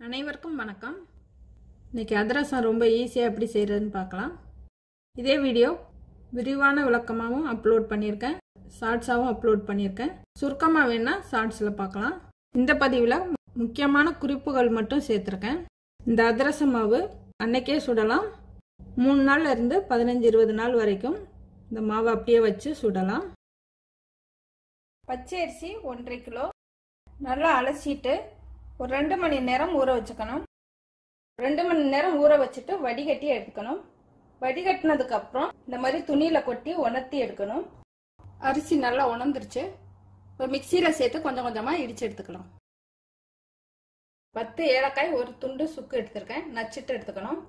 அனைவருக்கும் வணக்கம் இன்னைக்கு அதிரசம் ரொம்ப ஈஸியாக எப்படி செய்கிறதுன்னு பார்க்கலாம் இதே வீடியோ விரிவான விளக்கமாகவும் அப்லோட் பண்ணியிருக்கேன் ஷார்ட்ஸாகவும் அப்லோட் பண்ணியிருக்கேன் சுருக்கமாக வேணால் ஷார்ட்ஸில் பார்க்கலாம் இந்த பதிவில் முக்கியமான குறிப்புகள் மட்டும் சேர்த்துருக்கேன் இந்த அதிரச மாவு அன்னைக்கே சுடலாம் மூணு நாள்ல இருந்து பதினஞ்சு இருபது நாள் வரைக்கும் இந்த மாவை அப்படியே வச்சு சுடலாம் பச்சை அரிசி ஒன்றரை கிலோ நல்லா அலசிட்டு ஒரு ரெண்டு மணி நேரம் ஊற வச்சுக்கணும் ரெண்டு மணி நேரம் ஊற வச்சுட்டு வடிகட்டி எடுக்கணும் வடிகட்டினதுக்கு அப்புறம் இந்த மாதிரி துணியில கொட்டி உணர்த்தி எடுக்கணும் அரிசி நல்லா உணர்ந்துருச்சு இப்போ மிக்சியில சேர்த்து கொஞ்சம் கொஞ்சமா இடிச்சு எடுத்துக்கலாம் பத்து ஏலக்காய் ஒரு துண்டு சுக்கு எடுத்திருக்கேன் நச்சிட்டு எடுத்துக்கணும்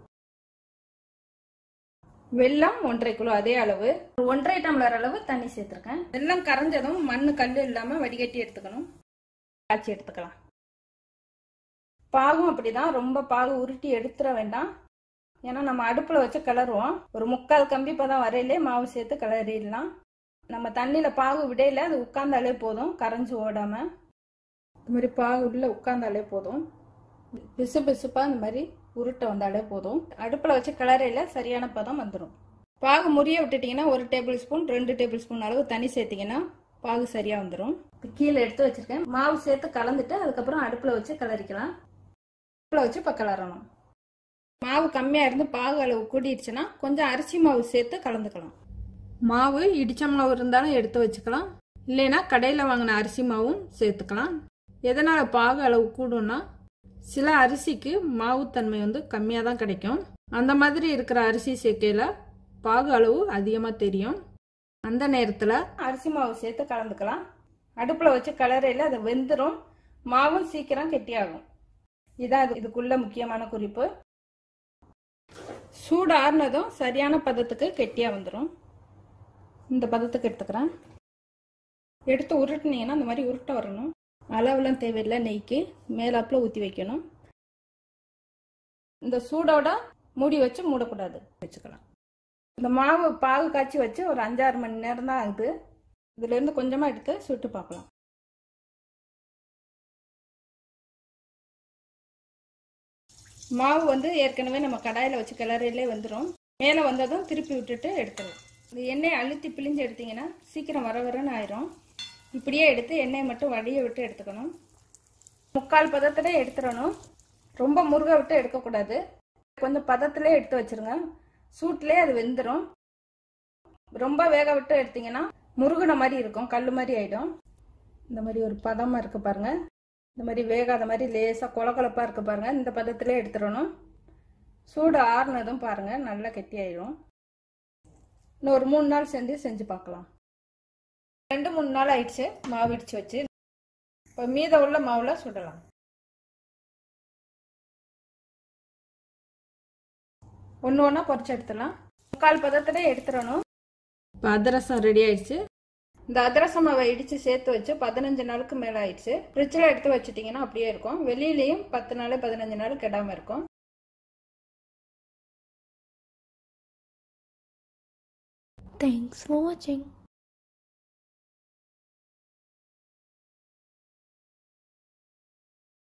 வெல்லம் ஒன்றரை கிலோ அதே அளவு ஒரு ஒன்றரை டம்ளர் அளவு தண்ணி சேர்த்திருக்கேன் வெல்லம் கரைஞ்சதும் மண்ணு கல் இல்லாம வடிகட்டி எடுத்துக்கணும் காய்ச்சி எடுத்துக்கலாம் பாகும் அப்படிதான் ரொம்ப பாகு உருட்டி எடுத்துட வேண்டாம் ஏன்னா நம்ம அடுப்புல வச்சு கிளறுவோம் ஒரு முக்கால் கம்பி பதம் வரையிலே மாவு சேர்த்து கிளறிடலாம் நம்ம தண்ணியில பாகு விடையில அது உட்கார்ந்தாலே போதும் கரைஞ்சு ஓடாம இந்த மாதிரி பாகு உள்ள உட்கார்ந்தாலே போதும் பிசு பிசுப்பா இந்த மாதிரி உருட்டை வந்தாலே போதும் அடுப்புல வச்சு கிளறையில சரியான பதம் வந்துடும் பாகு முறிய விட்டுட்டீங்கன்னா ஒரு டேபிள் ஸ்பூன் ரெண்டு டேபிள் ஸ்பூன் அளவு தண்ணி சேர்த்தீங்கன்னா பாகு சரியா வந்துடும் கீழே எடுத்து வச்சிருக்கேன் மாவு சேர்த்து கலந்துட்டு அதுக்கப்புறம் அடுப்புல வச்சு கிளறிக்கலாம் அடுப்புல வச்சு இப்போ கிளறணும் மாவு கம்மியா இருந்து பாகு அளவு கூடிடுச்சுன்னா கொஞ்சம் அரிசி மாவு சேர்த்து கலந்துக்கலாம் மாவு இடிச்ச மாவு இருந்தாலும் எடுத்து வச்சுக்கலாம் இல்லைன்னா கடையில் வாங்கின அரிசி மாவும் சேர்த்துக்கலாம் எதனால் பாகு அளவு கூடும்னா சில அரிசிக்கு மாவுத்தன்மை வந்து கம்மியாக தான் கிடைக்கும் அந்த மாதிரி இருக்கிற அரிசி சேர்க்கையில் பாகு அளவு அதிகமாக தெரியும் அந்த நேரத்தில் அரிசி மாவு சேர்த்து கலந்துக்கலாம் அடுப்பில் வச்சு கலரையில் அது வெந்துடும் மாவும் சீக்கிரம் கெட்டியாகும் இதான் இது இதுக்குள்ள முக்கியமான குறிப்பு சூடு ஆறுனதும் சரியான பதத்துக்கு கெட்டியாக வந்துடும் இந்த பதத்துக்கு எடுத்துக்கிறேன் எடுத்து உருட்டினீங்கன்னா அந்த மாதிரி உருட்ட வரணும் அளவுலாம் தேவையில்லை நெய்க்கு மேலாப்பில் ஊற்றி வைக்கணும் இந்த சூடோட மூடி வச்சு மூடக்கூடாது வச்சுக்கலாம் இந்த மாவு பாகு காய்ச்சி வச்சு ஒரு அஞ்சாறு மணி நேரம் தான் ஆகுது இதுலேருந்து கொஞ்சமாக எடுத்து சுட்டு பார்க்கலாம் மாவு வந்து ஏற்கனவே நம்ம கடாயில் வச்சு கிளறிலே வந்துடும் மேலே வந்ததும் திருப்பி விட்டுட்டு எடுத்துடலாம் இந்த எண்ணெயை அழுத்தி பிழிஞ்சு எடுத்தீங்கன்னா சீக்கிரம் வர வரன்னு ஆயிரும் இப்படியே எடுத்து எண்ணெயை மட்டும் வடிய விட்டு எடுத்துக்கணும் முக்கால் பதத்துல எடுத்துடணும் ரொம்ப முருக விட்டு எடுக்கக்கூடாது கொஞ்சம் பதத்திலே எடுத்து வச்சிருங்க சூட்லேயே அது வெந்துடும் ரொம்ப வேக விட்டு எடுத்தீங்கன்னா முருகுன மாதிரி இருக்கும் கல் மாதிரி ஆயிடும் இந்த மாதிரி ஒரு பதமா இருக்கு பாருங்க இந்த மாதிரி வேகாத மாதிரி லேசா கொலகொலப்பா இருக்கு பாருங்க இந்த பதத்திலே எடுத்துடணும் சூடு ஆறுனதும் பாருங்க நல்லா கெட்டி ஆயிடும் இன்னும் ஒரு மூணு நாள் செஞ்சு செஞ்சு பார்க்கலாம் ரெண்டு மூணு நாள் ஆயிடுச்சு மாவு இடிச்சு வச்சு இப்போ மீத உள்ள மாவுல சுடலாம் ஒன்று ஒன்றா பொறிச்சு எடுத்துடலாம் முக்கால் பதத்துல எடுத்துடணும் இப்போ அதிரசம் ரெடி ஆயிடுச்சு இந்த அதிரசம் மாவை இடிச்சு சேர்த்து வச்சு பதினஞ்சு நாளுக்கு மேலே ஆயிடுச்சு ஃப்ரிட்ஜில் எடுத்து வச்சுட்டிங்கன்னா அப்படியே இருக்கும் வெளியிலையும் பத்து நாள் பதினஞ்சு நாள் கெடாமல் இருக்கும் Thanks for watching.